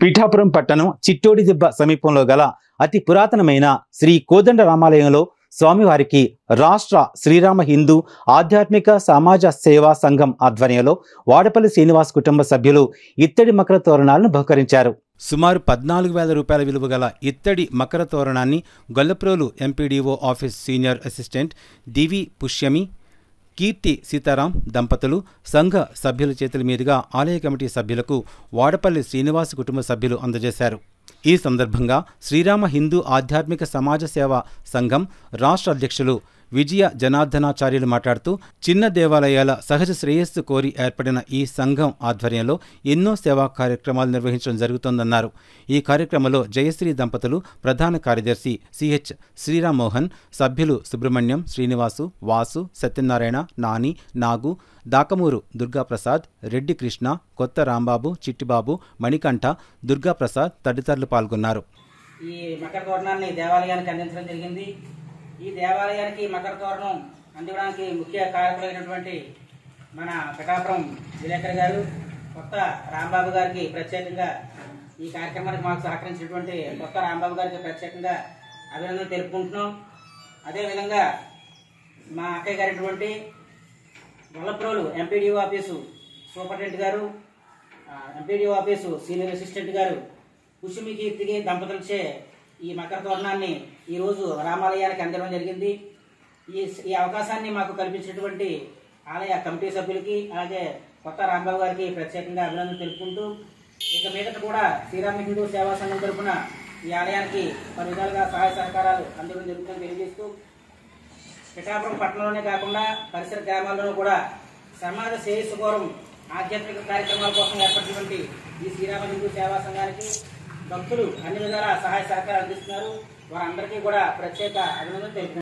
పిఠాపురం పట్టణం చిట్టోడి దిబ్బ సమీపంలో గల అతి పురాతనమైన శ్రీ కోదండ రామాలయంలో స్వామివారికి రాష్ట్ర శ్రీరామ హిందూ ఆధ్యాత్మిక సమాజ సేవా సంఘం ఆధ్వర్యంలో వాడపల్లి శ్రీనివాస్ కుటుంబ సభ్యులు ఇత్తడి మకర తోరణాలను బహుకరించారు సుమారు పద్నాలుగు వేల రూపాయల విలువ గల ఇత్తడి మకర తోరణాన్ని Gollaprolu MPDO office senior assistant Divi Pushyami Keerthi Sitaram దంపతులు సంఘ సభ్యుల చేతుల మీదుగా ఆలయ కమిటీ సభ్యులకు వాడపల్లి శ్రీనివాస్ కుటుంబ సభ్యులు అందజేశారు ఈ సందర్భంగా శ్రీరామ హిందూ ఆధ్యాత్మిక సమాజ సేవా సంఘం రాష్ట్ర అధ్యక్షులు విజయ జనార్దనాచార్యులు మాట్లాడుతూ చిన్న దేవాలయాల సహజ శ్రేయస్సు కోరి ఏర్పడిన ఈ సంఘం ఆధ్వర్యంలో ఎన్నో సేవా కార్యక్రమాలు నిర్వహించడం జరుగుతోందన్నారు ఈ కార్యక్రమంలో జయశ్రీ దంపతులు ప్రధాన కార్యదర్శి సిహెచ్ శ్రీరామ్మోహన్ సభ్యులు సుబ్రహ్మణ్యం శ్రీనివాసు వాసు సత్యనారాయణ నాని నాగు దాకమూరు దుర్గాప్రసాద్ రెడ్డి కృష్ణ కొత్త రాంబాబు చిట్టిబాబు మణికంఠ దుర్గాప్రసాద్ తదితరులు పాల్గొన్నారు ఈ మకర తోరణాన్ని దేవాలయానికి అందించడం జరిగింది ఈ దేవాలయానికి మకర తోరణం అందించడానికి ముఖ్య కారకులైనటువంటి మన పిఠాపురం విలేకర్ గారు కొత్త రాంబాబు గారికి ప్రత్యేకంగా ఈ కార్యక్రమానికి మాకు సహకరించినటువంటి కొత్త రాంబాబు గారికి ప్రత్యేకంగా అభినందనలు తెలుపుకుంటున్నాం అదేవిధంగా మా అక్కయ్య గారైనటువంటి గొల్లప్రోలు ఎంపీడీఓ ఆఫీసు సూపరింటెండెంట్ గారు ఎంపీడీఓ ఆఫీసు సీనియర్ అసిస్టెంట్ గారు కుసుమి కీర్తికి దంపతులచే ఈ మకర తోరణాన్ని ఈరోజు రామాలయానికి అందడం జరిగింది ఈ ఈ అవకాశాన్ని మాకు కల్పించినటువంటి ఆలయ కమిటీ సభ్యులకి అలాగే కొత్త రాంబాబు గారికి ప్రత్యేకంగా అభినందనలు తెలుపుకుంటూ ఇక మీదట కూడా శ్రీరామ హిందూ సేవా సంఘం తరపున ఈ ఆలయానికి పలు విధాలుగా సహాయ సహకారాలు అందడం జరుగుతుందని తెలియజేస్తూ పిఠాపురం పట్టణంలోనే కాకుండా పరిసర గ్రామాల్లోనూ కూడా సమాజ శ్రేయస్సు కోరం ఆధ్యాత్మిక కార్యక్రమాల కోసం ఏర్పడినటువంటి ఈ శ్రీరామ హిందూ సేవా సంఘానికి భక్తులు అన్ని విధాల సహాయ సహకారాలు అందిస్తున్నారు వారందరికీ కూడా ప్రత్యేక అభినందనలు తెలుపుతున్నారు